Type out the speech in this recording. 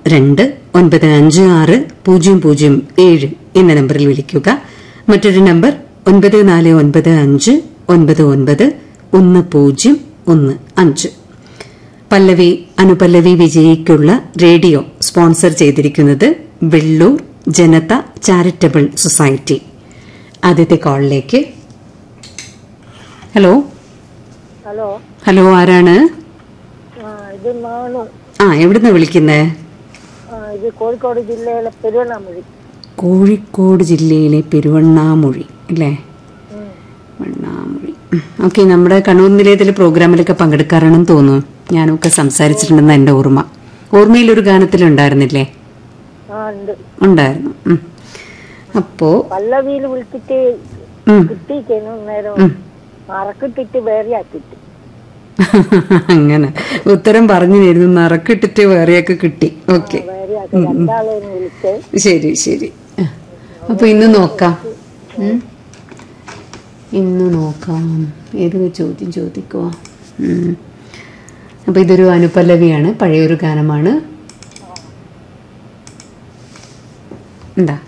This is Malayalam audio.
രണ്ട് ഒൻപത് അഞ്ച് ആറ് പൂജ്യം പൂജ്യം ഏഴ് എന്ന നമ്പറിൽ വിളിക്കുക മറ്റൊരു നമ്പർ ഒൻപത് നാല് ഒൻപത് അഞ്ച് ഒൻപത് ഒൻപത് ഒന്ന് പൂജ്യം ഒന്ന് അഞ്ച് പല്ലവി അനുപല്ലവി വിജയിക്കുള്ള റേഡിയോ സ്പോൺസർ ചെയ്തിരിക്കുന്നത് വെള്ളൂർ ജനത ചാരിറ്റബിൾ സൊസൈറ്റി ആദ്യത്തെ കോളിലേക്ക് ഹലോ ഹലോ ഹലോ ആരാണ് ആ ഇത് മാണു ആ എവിടുന്ന വിളിക്കുന്നേ ആ ഇത് കോഴിക്കോട് ജില്ലയിലെ പെരുവണ്ണാമൊഴി കോഴിക്കോട് ജില്ലയിലെ പെരുവണ്ണാമൊഴി അല്ലേ വണ്ണാമൊഴി ഓക്കെ നമ്മുടെ കണ്ണൂർ നിലയത്തിലെ പ്രോഗ്രാമിലൊക്കെ പങ്കെടുക്കാറാണെന്ന് തോന്നുന്നു ഞാനൊക്കെ സംസാരിച്ചിട്ടുണ്ടെന്ന് എന്റെ ഓർമ്മ ഓർമ്മയിലൊരു ഗാനത്തിലുണ്ടായിരുന്നില്ലേ ആ ഉണ്ട് ഉണ്ടായിരുന്നു ഉം. അപ്പോ പല്ലവിയിൽ വിളിച്ചിട്ട് ഉം. കിട്ടിക്കുന്നു നേരം മറക്കിട്ടിട്ട് വേറെ ആക്കിട്ട് അങ്ങനെ ഉത്തരം പറഞ്ഞു തരുന്നു നറക്കിട്ടിട്ട് വേറെയൊക്കെ കിട്ടി ഓക്കെ വേറെ ആക്കി രണ്ടാളെയും വിളിച്ച് ശരി ശരി ആ. അപ്പൊ ഇന്ന് നോക്കാം ഉം. ഇന്ന് നോക്കാം ഏത് ചോദ്യം ചോദിക്കുവാ ഉം. അപ്പൊ ഇതൊരു അനുപല്ലവിയാണ് പഴയൊരു ഗാനമാണ് എന്താ